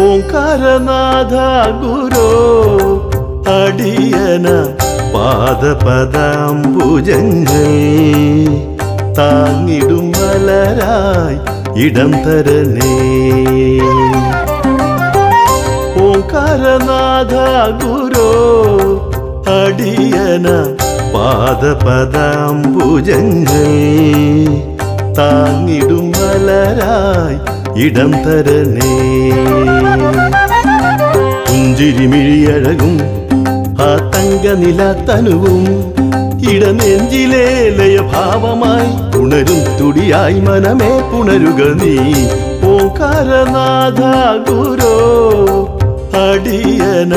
ഓംകാരനാഥ ഗുരോ അടിയന പാദപദാംബുജങ്ങൾ താങ്ങിടും മലരായി ഇടം തരനേ ഓംകാരനാഥ ഗുരോ അടിയന പാദപദാംബുജങ്ങൾ താങ്ങിടും മലരായി ഇടം തരനേ പുഞ്ചിരിമിഴിയഴകും ആ തങ്കനില തനുവും ഇടനെഞ്ചിലെ ലയഭാവമായി ഉണരും തുടിയായി മനമേ പുണരുക നീ ഓംകാരനാഥ ഗുരോ അടിയന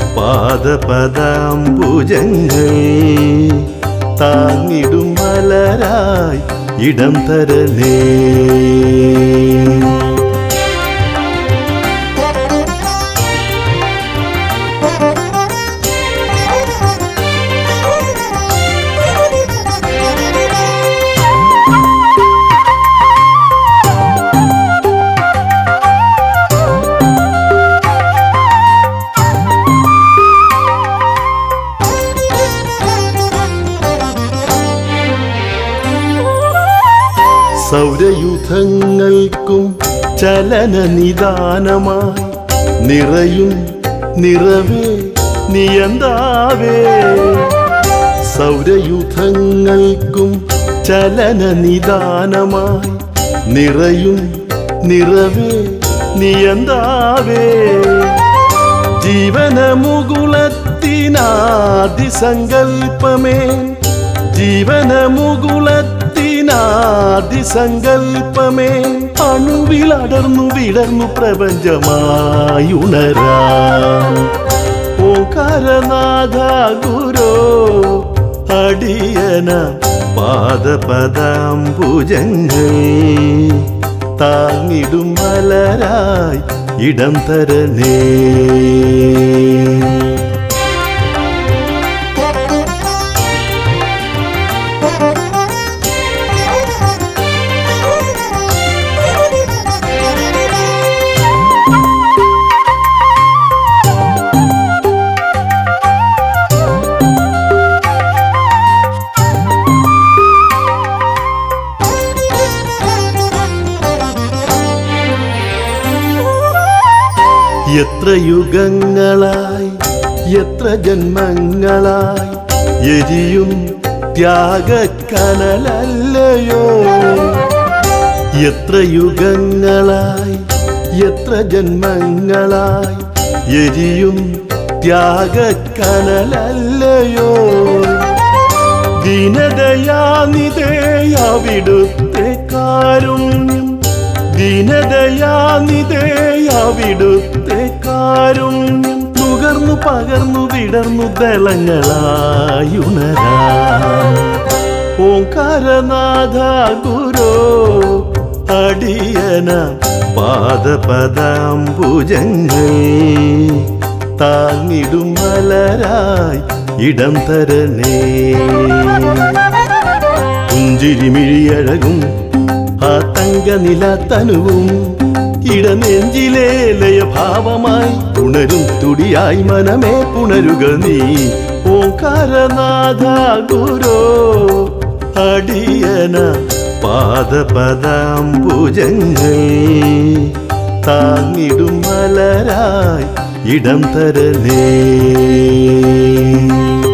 പാദപദാംബുജങ്ങൾ താങ്ങിടും മലരായി ഇടം തരലേ സൗരയുധങ്ങൾക്കും ചലന നിദാനമായി നിറയും നിറവേ നിയന്താവേ സൗരയുധങ്ങൾക്കും ചലന നിദാനമായി നിറയും നിറവേ നിയന്താവേ ജീവന മുകുളത്തിനാദിസങ്കൽപ്പമേ ജീവന മുകുളത്തിനാദിസങ്കൽപ്പമേ അണുവിലടർന്നു വിടർന്നു പ്രപഞ്ചമായുണരാ ഓംകാരനാഥ ഗുരോ അടിയന പാദപദാംബുജങ്ങൾ താങ്ങിടും മലരായി ഇടം തരനേ എത്ര യുഗങ്ങളായി എത്ര ജന്മങ്ങളായി എരിയും ത്യാഗക്കനലല്ലയോ എത്ര യുഗങ്ങളായി എത്ര ജന്മങ്ങളായി എരിയും ത്യാഗക്കനലല്ലയോ ദീനദയാനിതേ അവിടുത്തെ കാരുണ്യം ദീനദയാനിതേ അവിടുത്തെ കാരുണ്യം നുകർന്നു പകർന്നു വിടർന്നു ദളങ്ങളായുണരാ ഓംകാരനാഥ ഗുരോ അടിയന പാദപദാംബുജങ്ങൾ താങ്ങിടും മലരായി ഇടം തരനേ പുഞ്ചിരിമിഴിയഴകും ആ തങ്കനില തനുവും ഇടനെഞ്ചിലെ ലയഭാവമായി ഉണരും തുടിയായി മനമേ പുണരുക നീ ഓംകാരനാഥ ഗുരോ അടിയന പാദപദാംബുജങ്ങൾ താങ്ങിടും മലരായി ഇടം തരനേ